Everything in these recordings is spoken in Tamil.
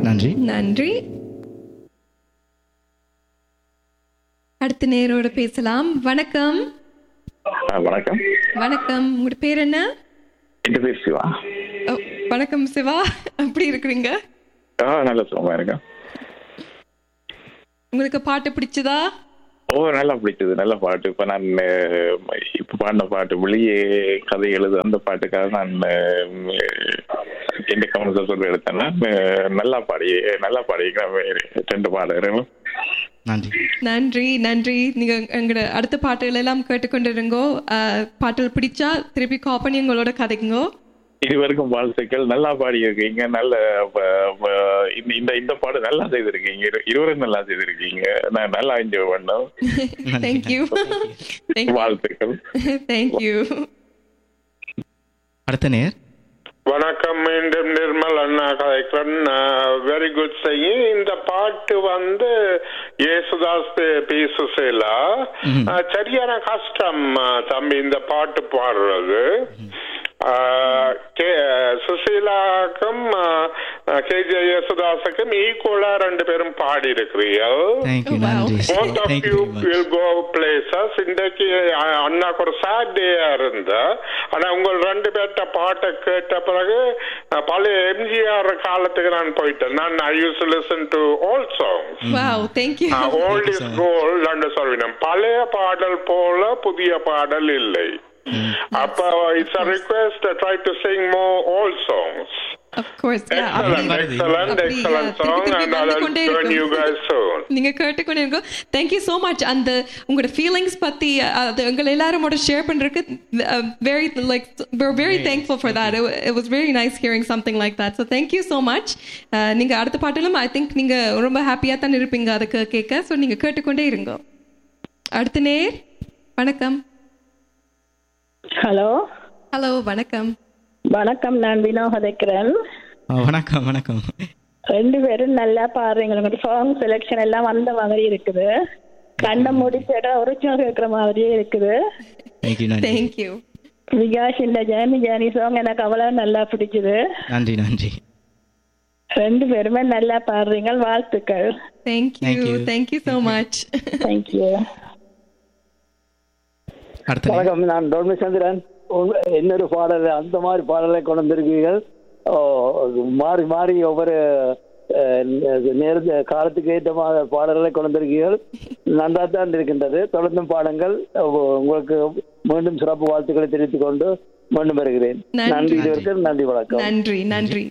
நன்றி நன்றி அடுத்த நேரோட பேசலாம் வணக்கம் ஆ, வணக்கம் வணக்கம் உங்களோட பேர் என்ன என் பேர் சிவா ஓ, வணக்கம் சிவா எப்படி இருக்கிறீங்க ஆ நல்ல சுகமா இருக்கேன் உங்களுக்கு பாட்டு பிடிச்சதா ஓ நல்லா பிடிச்சது நல்ல பாட்டு இப்ப நான் அஹ், இப்ப பாடின பாட்டு வெளியே கதை எழுது அந்த பாட்டுக்காக நான் அஹ், எந்த கவனத்தை சொல்லி எடுத்தேன்னா அஹ், நல்லா பாடி நல்லா பாடிக்கிறேன் ரெண்டு பாடுகிறேன் நன்றி நன்றி நன்றி நீங்க எங்களோட அடுத்த பாட்டுகள் எல்லாம் கேட்டுக்கொண்டு இருங்கோ அஹ், பாட்டுகள் பிடிச்சா திருப்பி கால் பண்ணி உங்களோட கதைக்குங்கோ இதுவரைக்கும் வாழ்த்துக்கள் நல்லா பாடி இருக்கீங்க நல்ல ப- ப- இந்த- இந்த இந்த பாடு நல்லா செய்திருக்கீங்க இரு- இருவரும் நல்லா செய்திருக்கீங்க நான் நல்லா என்ஜாய் பண்ணோம் தேங்க்யூ தேங்க்யூ வாழ்த்துக்கள் தேங்க்யூ அடுத்த நேர் வணக்கம் மீண்டும் நிர்மல் அண்ணா கலைக்கிறன் வெரி குட் செய்யும் இந்த பாட்டு வந்து ஏசுதாஸ் பி- பி சுசேலா அஹ், சரியான கஷ்டம் அஹ், தம்பி இந்த பாட்டு பாடுறது அஹ், கே- சுசீலாக்கும் கே ஜே யேசுதாஸுக்கும் ஈக்குவலா ரெண்டு பேரும் பாடி இருக்கிறீர்கள் தேங்க்யூ Wow. நன்றி both of thank you you will go places இன்றைக்கு அஹ், அண்ணாக்கு ஒரு sad day-ஆ இருந்தா ஆனா உங்கள் ரெண்டு பேர்ட்ட பாட்டை கேட்ட பிறகு அஹ், பழைய எம்ஜிஆர் காலத்துக்கு நான் போயிட்டேன் நான் I use listen to all songs wow thank you old is gold என்று சொல்லினேன் பழைய பாடல் போல புதிய பாடல் இல்லை அப்ப it's a request try to sing more all songs of course excellent excellent அப்படி, excellent yeah, திருப்பி song திருப்பி and I'll வந்துகொண்டே join இருக்கும். you guys soon நீங்க கேட்டுக்கொண்டே இருக்கோம் தேங்க்யூ ஸோ மச் அந்த உங்களோட ஃபீலிங்ஸ் பத்தி அது எங்களை எல்லாரோட ஷேர் பண்றதுக்கு very like very thankful for that it was very nice hearing something like that so thank you so much நீங்க அடுத்த பாட்டிலும் ஐ திங்க் நீங்க ரொம்ப ஹாப்பியா தான் இருப்பீங்க அதுக்கு கேட்க ஸோ நீங்க கேட்டுக்கொண்டே இருங்க அடுத்த நேர் வணக்கம் ஹலோ ஹலோ வணக்கம் வணக்கம் நான் வினோ கதைக்கிறேன் ஆ, வணக்கம் வணக்கம் ரெண்டு பேரும் நல்லா பாடுறீங்க உங்களோட சாங் செலெக்ஷன் எல்லாம் வந்த மாதிரி இருக்குது கண்ணை முடிச்சட ஒரிஜினல் கேட்குற மாதிரியே இருக்குது தேங்க்யூ நன்றி தேங்க்யூ விகாஷ் இந்த ஜானி ஜானி சாங் எனக்கு அவ்வளோ நல்லா பிடிச்சது நன்றி நன்றி ரெண்டு பேருமே நல்லா பாடுறீங்க வாழ்த்துக்கள் thank you Thank you. Thank you so much thank you அடுத்த நேர் வணக்கம் நான் டொல்மி சந்திரன் உங்க- இன்னொரு பாடல் அந்த மாதிரி பாடலை கொண்டு வந்திருக்கீர்கள் ஓ, மாறி மாறி ஒவ்வொரு நேர காலத்துக்கு ஏற்ற மாதிரி பாடல்களை கொண்டு வந்திருக்கீர்கள் நன்றாக தான் இருக்கின்றது தொடர்ந்தும் பாடுங்கள் உ- உங்களுக்கு மீண்டும் சிறப்பு வாழ்த்துக்களை தெரிவித்துக் கொண்டு மீண்டும் வருகிறேன் நன்றி. நன்றி இதுவரைக்கும் நன்றி வணக்கம் நன்றி நன்றி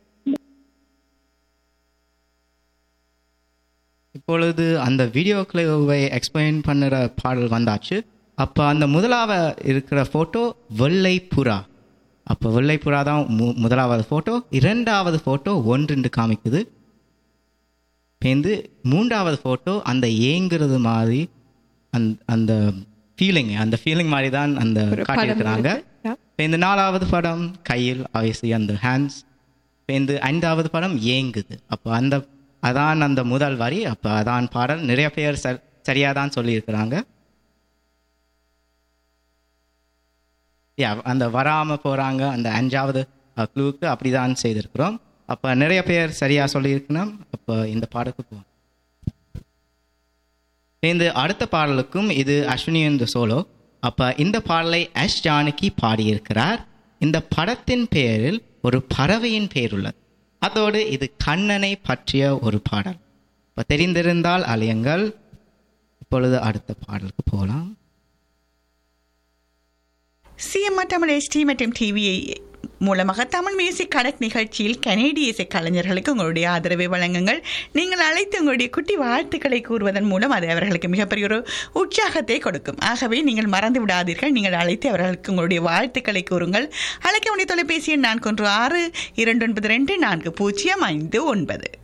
இப்பொழுது அந்த வீடியோ கிளிப்பை எக்ஸ்பிளைன் பண்ணுற பாடல் வந்தாச்சு அப்போ அந்த முதலாவது இருக்கிற ஃபோட்டோ வெள்ளை புறா அப்போ வெள்ளை புறா தான் மு முதலாவது ஃபோட்டோ இரண்டாவது ஃபோட்டோ ஒன்று காமிக்குது பேந்து மூன்றாவது ஃபோட்டோ அந்த ஏங்குறது மாதிரி அந்த அந்த ஃபீலிங் அந்த ஃபீலிங் மாதிரி தான் அந்த ஒரு படம் காட்டியிருக்கிறாங்க இருக்கு. Yeah. இப்போ இந்த நாலாவது படம் கையில் ஆயுசி அந்த ஹேண்ட்ஸ் இப்போ இந்த ஐந்தாவது படம் ஏங்குது அப்போ அந்த அதான் அந்த முதல் வரி அப்போ அதான் பாடல் நிறைய பேர் ச சரியாக தான் சொல்லியிருக்கிறாங்க யா அந்த வராமல் போகிறாங்க அந்த அஞ்சாவது க்ளூக்கு அப்படி தான் செய்திருக்கிறோம் அப்போ நிறைய பேர் சரியாக சொல்லியிருக்கணும் அப்போ இந்த பாடலுக்கு போவோம் இந்த அடுத்த பாடலுக்கும் இது அஸ்வினி இந்த சோலோ அப்போ இந்த பாடலை அஷ் ஜானகி பாடியிருக்கிறார் இந்த படத்தின் பெயரில் ஒரு பறவையின் பெயர் உள்ளது அதோடு இது கண்ணனை பற்றிய ஒரு பாடல் இப்போ தெரிந்திருந்தால் அலையுங்கள் இப்பொழுது அடுத்த பாடலுக்கு போகலாம் சிஎம்ஆர் தமிழ் எஸ்டி மற்றும் டிவியை மூலமாக தமிழ் மியூசிக் கடக் நிகழ்ச்சியில் கனேடிய இசை கலைஞர்களுக்கு உங்களுடைய ஆதரவை வழங்குங்கள் நீங்கள் அழைத்து உங்களுடைய குட்டி வாழ்த்துக்களை கூறுவதன் மூலம் அது அவர்களுக்கு மிகப்பெரிய ஒரு உற்சாகத்தை கொடுக்கும் ஆகவே நீங்கள் மறந்து விடாதீர்கள் நீங்கள் அழைத்து அவர்களுக்கு உங்களுடைய வாழ்த்துக்களை கூறுங்கள் அழைக்க வேண்டிய தொலைபேசி எண் நான்கு ஒன்று ஆறு இரண்டு ஒன்பது ரெண்டு நான்கு பூஜ்ஜியம் ஐந்து ஒன்பது